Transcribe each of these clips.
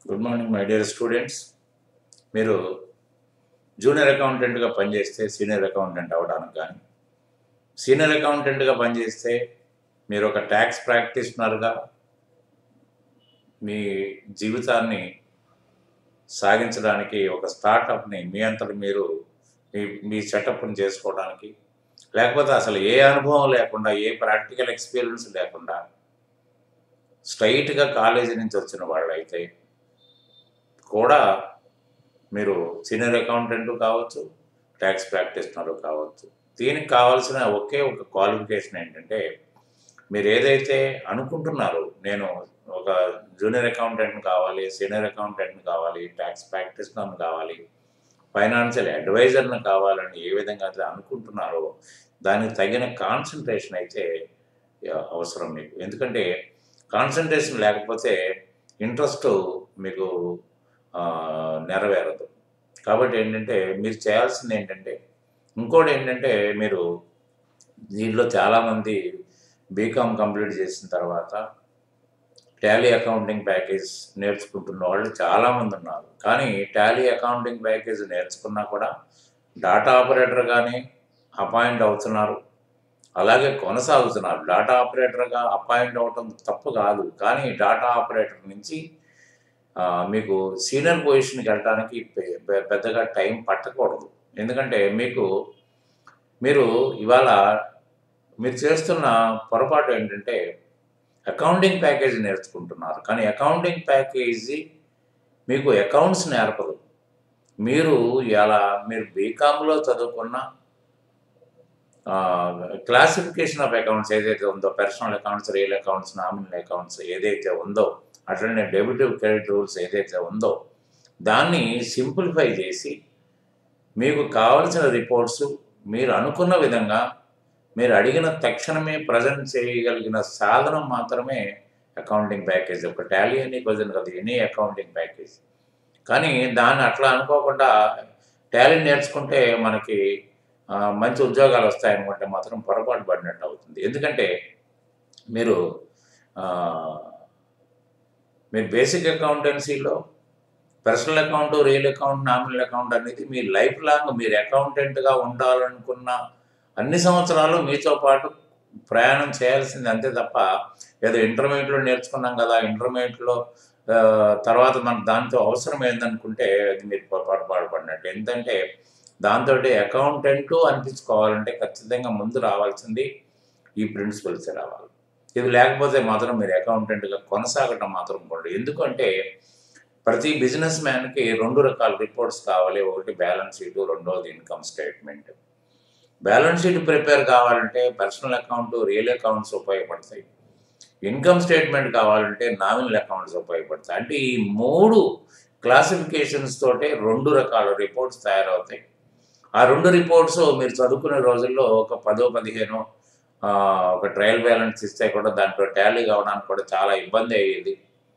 good morning my dear students మీరు junior అకౌంటెంట్గా పనిచేస్తే సీనియర్ అకౌంటెంట్ అవ్వడానికి కానీ సీనియర్ అకౌంటెంట్గా పనిచేస్తే మీరు ఒక ట్యాక్స్ ప్రాక్టీషనర్గా మీ జీవితాన్ని సాగించడానికి ఒక స్టార్టప్ని మీ అంతటి మీరు మీ మీ సెటప్ని చేసుకోవడానికి లేకపోతే అసలు ఏ అనుభవం లేకుండా ఏ ప్రాక్టికల్ ఎక్స్పీరియన్స్ లేకుండా స్ట్రైట్గా కాలేజీ నుంచి వచ్చిన వాళ్ళైతే కూడా మీరు సీనియర్ అకౌంటెంట్ కావచ్చు ట్యాక్స్ ప్రాక్టీషనర్ కావచ్చు దీనికి కావాల్సిన ఒకే ఒక క్వాలిఫికేషన్ ఏంటంటే మీరు ఏదైతే అనుకుంటున్నారో నేను ఒక జూనియర్ అకౌంటెంట్ కావాలి సీనియర్ అకౌంటెంట్ కావాలి ట్యాక్స్ ప్రాక్టీషనర్ కావాలి ఫైనాన్షియల్ అడ్వైజర్ని కావాలని ఏ విధంగా అయితే అనుకుంటున్నారో దానికి తగిన కాన్సన్ట్రేషన్ అయితే ఆ, అవసరం మీకు ఎందుకంటే కాన్సన్ట్రేషన్ లేకపోతే ఇంట్రెస్ట్ మీకు ఆ, నెరవేరదు కాబట్టి ఏంటంటే మీరు చేయాల్సింది ఏంటంటే ఇంకోటి ఏంటంటే మీరు దీనిలో చాలామంది బీకామ్ కంప్లీట్ చేసిన తర్వాత టాలీ అకౌంటింగ్ ప్యాకేజ్ నేర్చుకుంటున్న వాళ్ళు చాలామంది ఉన్నారు కానీ టాలీ అకౌంటింగ్ ప్యాకేజ్ నేర్చుకున్నా కూడా డాటా ఆపరేటర్గానే అపాయింట్ అవుతున్నారు అలాగే కొనసాగుతున్నారు డాటా ఆపరేటర్గా అపాయింట్ అవ్వటం తప్పు కాదు కానీ డాటా ఆపరేటర్ నుంచి ఆ, మీకు సీనియర్ పొజిషన్కి వెళ్ళడానికి పె- పె- పెద్దగా టైం పట్టకూడదు ఎందుకంటే మీకు మీరు ఇవాళ మీరు చేస్తున్న పొరపాటు ఏంటంటే అకౌంటింగ్ ప్యాకేజీ నేర్చుకుంటున్నారు కానీ అకౌంటింగ్ ప్యాకేజీ మీకు అకౌంట్స్ నేర్పదు మీరు ఇలా మీరు బీకామ్లో చదువుకున్న క్లాసిఫికేషన్ ఆఫ్ అకౌంట్స్ ఏదైతే ఉందో personal accounts real accounts nominal accounts ఏదైతే ఉందో అట్లనే డెబిట్ క్రెడిట్ రూల్స్ ఏదైతే ఉందో దాన్ని సింప్లిఫై చేసి మీకు కావలసిన రిపోర్ట్స్ మీరు అనుకున్న విధంగా మీరు అడిగిన తక్షణమే ప్రజెంట్ చేయగలిగిన సాధనం మాత్రమే అకౌంటింగ్ ప్యాకేజ్ ఒక టాలీ అని క్వశ్చన్ కదా ఎనీ అకౌంటింగ్ ప్యాకేజ్ కానీ దాన్ని అట్లా అనుకోకుండా టాలీ నేర్చుకుంటే మనకి ఆ, మంచి ఉద్యోగాలు వస్తాయనుకుంటే మాత్రం పొరపాటు పడినట్టు అవుతుంది ఎందుకంటే మీరు ఆ, మీరు బేసిక్ అకౌంటెన్సీలో personal account real account nominal account అనేది మీ లైఫ్ లాంగ్ మీరు అకౌంటెంట్గా ఉండాలనుకున్న అన్ని సంవత్సరాలు మీతో పాటు ప్రయాణం చేయాల్సింది అంతే తప్ప ఏదో ఇంటర్మీడియట్లో నేర్చుకున్నాం కదా ఇంటర్మీడియట్లో ఆ, తర్వాత మనకు దాంతో అవసరం ఏందనుకుంటే అది మీరు పొరపాటు పడినట్టు ఎందుకంటే దాంతో అకౌంటెంట్ అనిపించుకోవాలంటే ఖచ్చితంగా ముందు రావాల్సింది ఈ ప్రిన్సిపల్స్ రావాలి ఇది లేకపోతే మాత్రం మీరు అకౌంటెంట్గా కొనసాగటం మాత్రం కూడా ఎందుకంటే ప్రతి బిజినెస్ మ్యాన్కి రెండు రకాల రిపోర్ట్స్ కావాలి ఒకటి బ్యాలెన్స్ షీట్ రెండోది income statement balance sheet prepare కావాలంటే పర్సనల్ అకౌంట్ రియల్ అకౌంట్స్ ఉపయోగపడతాయి ఇన్కమ్ స్టేట్మెంట్ కావాలంటే నామినల్ అకౌంట్స్ ఉపయోగపడతాయి అంటే ఈ మూడు క్లాసిఫికేషన్స్ తోటే రెండు రకాల రిపోర్ట్స్ తయారవుతాయి ఆ రెండు రిపోర్ట్స్ మీరు చదువుకునే రోజుల్లో ఒక పదో పదిహేను ఆ, ఒక ట్రయల్ బ్యాలెన్స్ ఇస్తే కూడా దాంట్లో టాలీ కావడానికి కూడా చాలా ఇబ్బంది అయ్యేది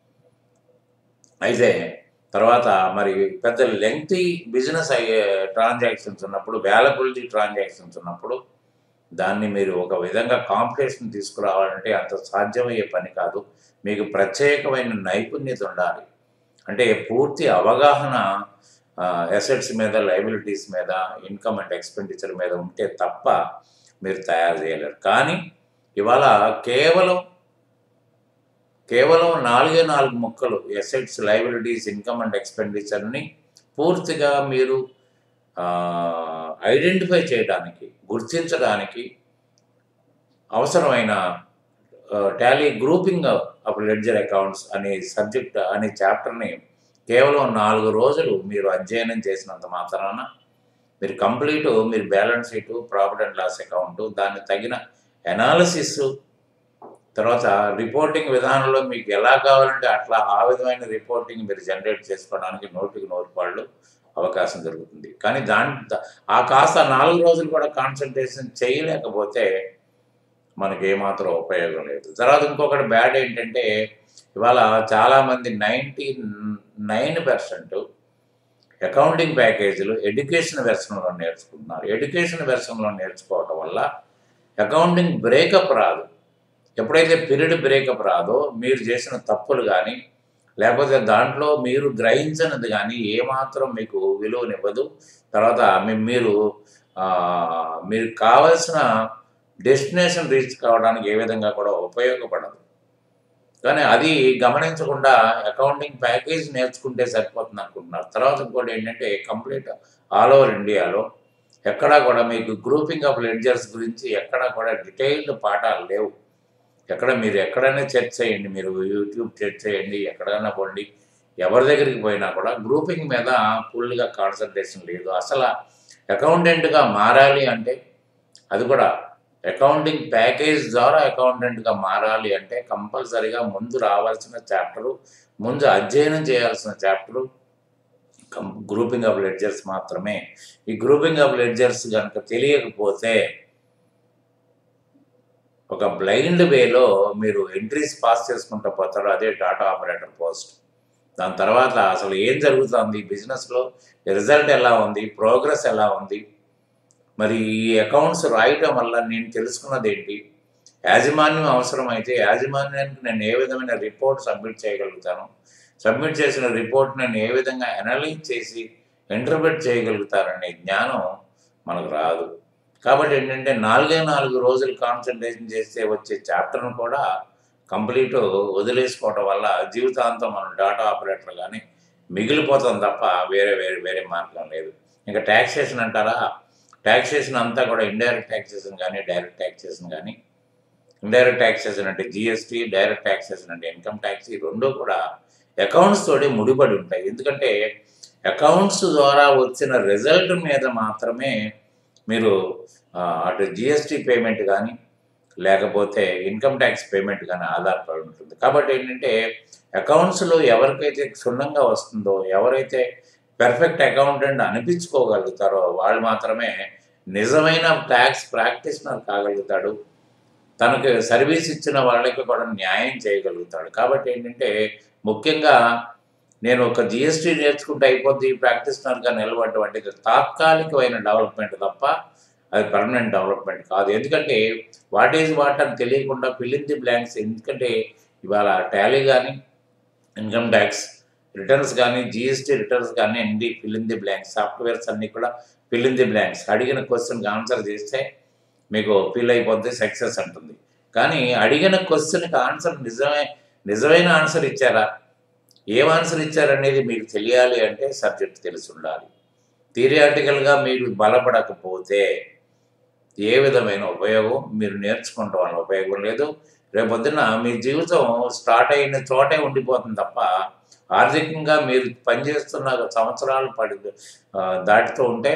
అయితే తర్వాత మరి పెద్ద లెంగ్తీ బిజినెస్ అయ్యే ట్రాన్సాక్షన్స్ ఉన్నప్పుడు వ్యాలబిలిటీ ట్రాన్సాక్షన్స్ ఉన్నప్పుడు దాన్ని మీరు ఒక విధంగా కాంపిటీషన్ తీసుకురావాలంటే అంత సాధ్యమయ్యే పని కాదు మీకు ప్రత్యేకమైన నైపుణ్యత ఉండాలి అంటే పూర్తి అవగాహన అసెట్స్ మీద లైబిలిటీస్ మీద ఇన్కమ్ అండ్ ఎక్స్పెండిచర్ మీద ఉంటే తప్ప మీరు తయారు చేయలేరు కానీ ఇవాళ కేవలం కేవలం నాలుగే నాలుగు ముక్కలు ఎసెట్స్ లైబిలిటీస్ ఇన్కమ్ అండ్ ఎక్స్పెండిచర్ని పూర్తిగా మీరు ఐడెంటిఫై చేయడానికి గుర్తించడానికి అవసరమైన Tally grouping of ledger accounts అనే సబ్జెక్ట్ అనే చాప్టర్ని కేవలం నాలుగు రోజులు మీరు అధ్యయనం చేసినంత మాత్రాన మీరు కంప్లీట్ మీరు balance sheet profit and loss account దాన్ని తగిన ఎనాలిసిస్ తర్వాత రిపోర్టింగ్ విధానంలో మీకు ఎలా కావాలంటే అట్లా ఆ విధమైన రిపోర్టింగ్ మీరు జనరేట్ చేసుకోవడానికి నోటికి నోటి పాళ్ళు అవకాశం దొరుకుతుంది కానీ దాని ఆ కాస్త నాలుగు రోజులు కూడా కాన్సన్ట్రేషన్ చేయలేకపోతే మనకి ఏమాత్రం ఉపయోగం లేదు తర్వాత ఇంకొకటి బ్యాడ్ ఏంటంటే ఇవాళ చాలామంది నైంటీ నైన్ పర్సెంట్ అకౌంటింగ్ ప్యాకేజీలు ఎడ్యుకేషన్ వెర్షన్లో నేర్చుకుంటున్నారు ఎడ్యుకేషన్ వెర్షన్లో నేర్చుకోవటం వల్ల అకౌంటింగ్ బ్రేకప్ రాదు ఎప్పుడైతే పీరియడ్ బ్రేకప్ రాదో మీరు చేసిన తప్పులు కానీ లేకపోతే దాంట్లో మీరు గ్రహించినది కానీ ఏమాత్రం మీకు విలువనివ్వదు తర్వాత మీ- మీరు ఆ, మీరు కావలసిన డెస్టినేషన్ రీచ్ కావడానికి ఏ విధంగా కూడా ఉపయోగపడదు కానీ అది గమనించకుండా అకౌంటింగ్ ప్యాకేజ్ నేర్చుకుంటే సరిపోతుంది అనుకుంటున్నారు తర్వాత ఇంకోటి ఏంటంటే కంప్లీట్ ఆల్ ఓవర్ ఇండియాలో ఎక్కడా కూడా మీకు గ్రూపింగ్ ఆఫ్ లెడ్జర్స్ గురించి ఎక్కడా కూడా డీటెయిల్డ్ పాఠాలు లేవు ఎక్కడ మీరు ఎక్కడైనా చర్చ చేయండి మీరు యూట్యూబ్ చర్చ చేయండి ఎక్కడైనా పోండి ఎవరి దగ్గరికి పోయినా కూడా గ్రూపింగ్ మీద ఫుల్గా కాన్సన్ట్రేషన్ లేదు అసలు అకౌంటెంట్గా మారాలి అంటే అది కూడా అకౌంటింగ్ ప్యాకేజ్ ద్వారా అకౌంటెంట్గా మారాలి అంటే కంపల్సరీగా ముందు రావాల్సిన చాప్టరు ముందు అధ్యయనం చేయాల్సిన చాప్టరు గ్రూపింగ్ ఆఫ్ లెడ్జర్స్ మాత్రమే ఈ గ్రూపింగ్ ఆఫ్ లెడ్జర్స్ కనుక తెలియకపోతే ఒక బ్లైండ్ వేలో మీరు ఎంట్రీస్ పాస్ చేసుకుంటూ పోతారు అదే డాటా ఆపరేటర్ పోస్ట్ దాని తర్వాత అసలు ఏం జరుగుతుంది బిజినెస్లో రిజల్ట్ ఎలా ఉంది ప్రోగ్రెస్ ఎలా ఉంది మరి ఈ అకౌంట్స్ రాయటం వల్ల నేను తెలుసుకున్నది ఏంటి యాజమాన్యం అవసరమైతే యాజమాన్యానికి నేను ఏ విధమైన రిపోర్ట్ సబ్మిట్ చేయగలుగుతాను సబ్మిట్ చేసిన రిపోర్ట్ నేను ఏ విధంగా అనలైజ్ చేసి ఇంటర్ప్రిట్ చేయగలుగుతారనే జ్ఞానం మనకు రాదు కాబట్టి ఏంటంటే నాలుగే నాలుగు రోజులు కాన్సన్ట్రేషన్ చేస్తే వచ్చే చాప్టర్ను కూడా కంప్లీట్ వదిలేసుకోవడం వల్ల జీవితాంతం మనం డాటా ఆపరేటర్ కానీ మిగిలిపోతాం తప్ప వేరే వేరే వేరే మార్గం లేదు ఇంకా ట్యాక్సేషన్ అంటారా ట్యాక్సేషన్ అంతా కూడా ఇండైరెక్ట్ ట్యాక్సేషన్ కానీ డైరెక్ట్ ట్యాక్సేషన్ కానీ ఇండైరెక్ట్ ట్యాక్సేషన్ అంటే జిఎస్టీ డైరెక్ట్ ట్యాక్సేషన్ అంటే ఇన్కమ్ ట్యాక్స్ ఈ రెండు కూడా అకౌంట్స్ తోటి ముడిపడి ఉంటాయి ఎందుకంటే అకౌంట్స్ ద్వారా వచ్చిన రిజల్ట్ మీద మాత్రమే మీరు ఆ, అటు జిఎస్టీ పేమెంట్ కానీ లేకపోతే ఇన్కమ్ ట్యాక్స్ పేమెంట్ కానీ ఆధారపడి ఉంటుంది కాబట్టి ఏంటంటే అకౌంట్స్లో ఎవరికైతే క్షుణ్ణంగా వస్తుందో ఎవరైతే పెర్ఫెక్ట్ అకౌంటెంట్ అనిపించుకోగలుగుతారో వాళ్ళు మాత్రమే నిజమైన ట్యాక్స్ ప్రాక్టీషనర్ కాగలుగుతాడు తనకు సర్వీస్ ఇచ్చిన వాళ్ళకి కూడా న్యాయం చేయగలుగుతాడు కాబట్టి ఏంటంటే ముఖ్యంగా నేను ఒక జిఎస్టీ నేర్చుకుంటే అయిపోద్ది ప్రాక్టీషనర్గా నిలబడటం అంటే ఇది తాత్కాలికమైన డెవలప్మెంట్ తప్ప అది పర్మనెంట్ డెవలప్మెంట్ కాదు ఎందుకంటే వాట్ ఈజ్ వాట్ అని తెలియకుండా ఫిల్లింగ్ ది బ్లాంక్స్ ఎందుకంటే ఇవాళ టాలీ కానీ ఇన్కమ్ ట్యాక్స్ రిటర్న్స్ కానీ జిఎస్టీ రిటర్న్స్ కానీ అన్ని ఫిల్లింగ్ ది బ్లాంక్స్ సాఫ్ట్వేర్స్ అన్నీ కూడా ఫిల్లింగ్ ది బ్లాంక్స్ అడిగిన క్వశ్చన్కి ఆన్సర్ చేస్తే మీకు ఫిల్ అయిపోద్ది సక్సెస్ అంటుంది కానీ అడిగిన క్వశ్చన్కి ఆన్సర్ నిజమే నిజమైన ఆన్సర్ ఇచ్చారా ఏం ఆన్సర్ ఇచ్చారనేది మీకు తెలియాలి అంటే సబ్జెక్ట్ తెలిసి ఉండాలి థిరియాటికల్గా మీరు బలపడకపోతే ఏ విధమైన ఉపయోగం మీరు నేర్చుకుంటాం వల్ల ఉపయోగం లేదు రేపొద్దున మీ జీవితం స్టార్ట్ అయిన చోటే ఉండిపోతుంది తప్ప ఆర్థికంగా మీరు పనిచేస్తున్న సంవత్సరాలు పడి ఆ, దాటుతూ ఉంటే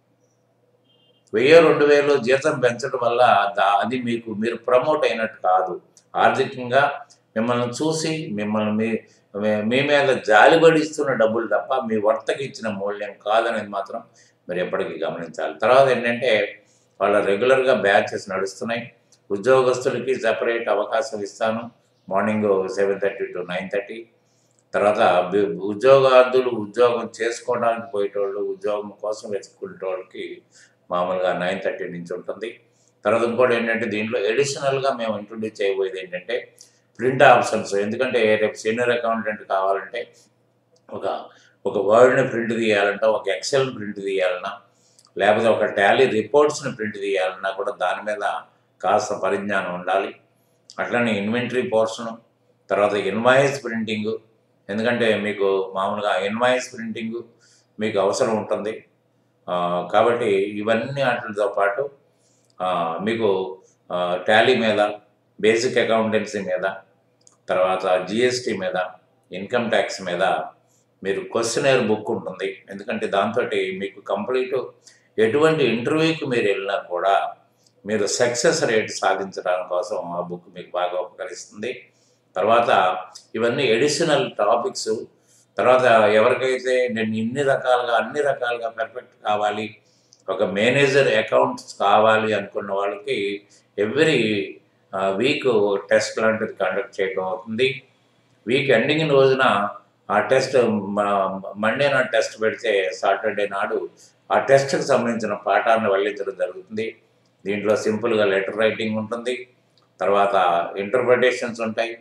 వెయ్యి రెండు వేలు జీతం పెంచడం వల్ల దా- అది మీకు మీరు ప్రమోట్ అయినట్టు కాదు ఆర్థికంగా మిమ్మల్ని చూసి మిమ్మల్ని మీ మీ- మీ మీద జాలిబడిస్తున్న డబ్బులు తప్ప మీ వర్తకి ఇచ్చిన మూల్యం కాదనేది మాత్రం మీరు ఎప్పటికీ గమనించాలి తర్వాత ఏంటంటే వాళ్ళ రెగ్యులర్గా బ్యాచెస్ నడుస్తున్నాయి ఉద్యోగస్తులకి సెపరేట్ అవకాశం ఇస్తాను morning seven thirty to nine thirty తర్వాత బి- ఉద్యోగార్థులు ఉద్యోగం చేసుకోవడానికి పోయేటోళ్ళు ఉద్యోగం కోసం వెతుక్కునే వాళ్ళకి మామూలుగా నైన్ థర్టీ నుంచి ఉంటుంది తర్వాత ఇంకోటి ఏంటంటే దీంట్లో ఎడిషనల్గా మేము ఇంట్రొడ్యూస్ చేయబోయేది ఏంటంటే ప్రింట్ ఆప్షన్స్ ఎందుకంటే రేపు సీనియర్ అకౌంటెంట్ కావాలంటే ఒక ఒక వర్డ్ని ప్రింట్ తీయాలంటే ఒక ఎక్సెల్ ప్రింట్ తీయాలన్నా లేకపోతే ఒక టాలీ రిపోర్ట్స్ని ప్రింట్ తీయాలన్నా కూడా దాని మీద కాస్త పరిజ్ఞానం ఉండాలి అట్లనే ఇన్వెంటరీ పోర్షను తర్వాత ఇన్వాయిస్ ప్రింటింగు ఎందుకంటే మీకు మామూలుగా ఇన్వాయిస్ ప్రింటింగు మీకు అవసరం ఉంటుంది ఆ, కాబట్టి ఇవన్నీ వాటితో పాటు ఆ, మీకు టాలీ మీద బేసిక్ అకౌంటెన్సీ మీద తర్వాత జిఎస్టీ మీద ఇన్కమ్ ట్యాక్స్ మీద మీరు క్వశ్చనర్ బుక్ ఉంటుంది ఎందుకంటే దాంతో మీకు కంప్లీట్ ఎటువంటి ఇంటర్వ్యూకి మీరు వెళ్ళినా కూడా మీరు సక్సెస్ రేట్ సాధించడానికి కోసం ఆ బుక్ మీకు బాగా ఉపకరిస్తుంది తర్వాత ఇవన్నీ ఎడిషనల్ టాపిక్స్ తర్వాత ఎవరికైతే నేను ఇన్ని రకాలుగా అన్ని రకాలుగా పర్ఫెక్ట్ కావాలి ఒక మేనేజర్ అకౌంట్స్ కావాలి అనుకున్న వాళ్ళకి ఎవ్రీ వీక్ టెస్ట్ లాంటిది కండక్ట్ చేయడం అవుతుంది వీక్ ఎండింగ్ రోజున ఆ టెస్ట్ మండే నాడు టెస్ట్ పెడితే సాటర్డే నాడు ఆ టెస్ట్కి సంబంధించిన పాఠాన్ని వల్లించడం జరుగుతుంది దీంట్లో సింపుల్గా లెటర్ రైటింగ్ ఉంటుంది తర్వాత ఇంటర్ప్రిటేషన్స్ ఉంటాయి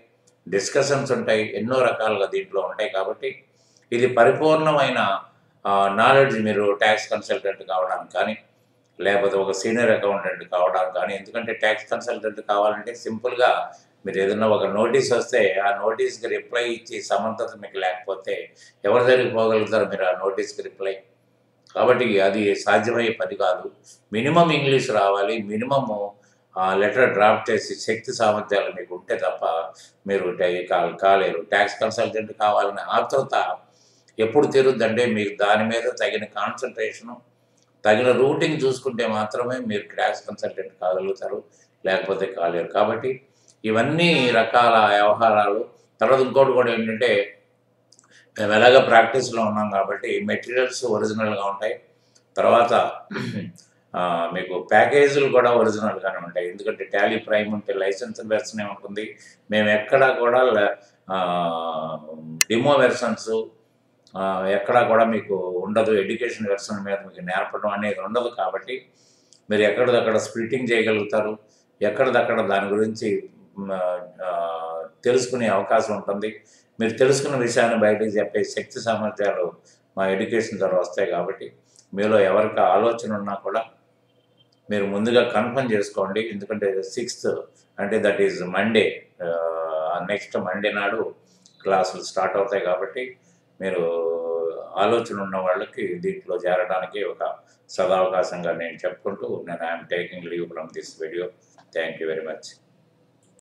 డిస్కషన్స్ ఉంటాయి ఎన్నో రకాలుగా దీంట్లో ఉంటాయి కాబట్టి ఇది పరిపూర్ణమైన నాలెడ్జ్ మీరు ట్యాక్స్ కన్సల్టెంట్ కావడానికి కానీ లేకపోతే ఒక సీనియర్ అకౌంటెంట్ కావడానికి కానీ ఎందుకంటే ట్యాక్స్ కన్సల్టెంట్ కావాలంటే సింపుల్గా మీరు ఏదైనా ఒక నోటీస్ వస్తే ఆ నోటీస్కి రిప్లై ఇచ్చి సమర్థత మీకు లేకపోతే ఎవరి దగ్గరికి పోగలుగుతారు మీరు ఆ నోటీస్కి రిప్లై కాబట్టి అది సాధ్యమయ్యే పని కాదు మినిమం ఇంగ్లీష్ రావాలి మినిమము లెటర్ డ్రాఫ్ట్ చేసి శక్తి సామర్థ్యాలు మీకు ఉంటే తప్ప మీరు ట- కా- కాలేరు ట్యాక్స్ కన్సల్టెంట్ కావాలనే ఆతృత ఎప్పుడు తీరుద్దంటే మీకు దాని మీద తగిన కాన్సన్ట్రేషను తగిన రూటింగ్ చూసుకుంటే మాత్రమే మీరు ట్యాక్స్ కన్సల్టెంట్ కాగలుగుతారు లేకపోతే కాలేరు కాబట్టి ఇవన్నీ రకాల వ్యవహారాలు తర్వాత ఇంకోటి కూడా ఏంటంటే మేము ఎలాగ ప్రాక్టీస్లో ఉన్నాం కాబట్టి మెటీరియల్స్ ఒరిజినల్గా ఉంటాయి తర్వాత ఆ, మీకు ప్యాకేజీలు కూడా ఒరిజినల్గానే ఉంటాయి ఎందుకంటే టాలీ ప్రైమ్ ఉంటే లైసెన్స్ వెర్షన్ ఉంటుంది మేము ఎక్కడా కూడా డిమో వెర్షన్స్ ఎక్కడా కూడా మీకు ఉండదు ఎడ్యుకేషన్ వెర్షన్ మీద మీకు నేర్పడం అనేది ఉండదు కాబట్టి మీరు ఎక్కడిదక్కడ స్ప్లిట్టింగ్ చేయగలుగుతారు ఎక్కడిదక్కడ దాని గురించి మ్, ఆ, తెలుసుకునే అవకాశం ఉంటుంది మీరు తెలుసుకున్న విషయాన్ని బయటకు చెప్పే శక్తి సామర్థ్యాలు మా ఎడ్యుకేషన్ ద్వారా వస్తాయి కాబట్టి మీలో ఎవరికి ఆలోచన ఉన్నా కూడా మీరు ముందుగా కన్ఫర్మ్ చేసుకోండి ఎందుకంటే సిక్స్త్ అంటే that is Monday next Monday నాడు క్లాసులు స్టార్ట్ అవుతాయి కాబట్టి మీరు ఆలోచన ఉన్న వాళ్ళకి దీంట్లో చేరడానికి ఒక సదావకాశంగా నేను చెప్పుకుంటూ నేను I'm taking leave from this video thank you very much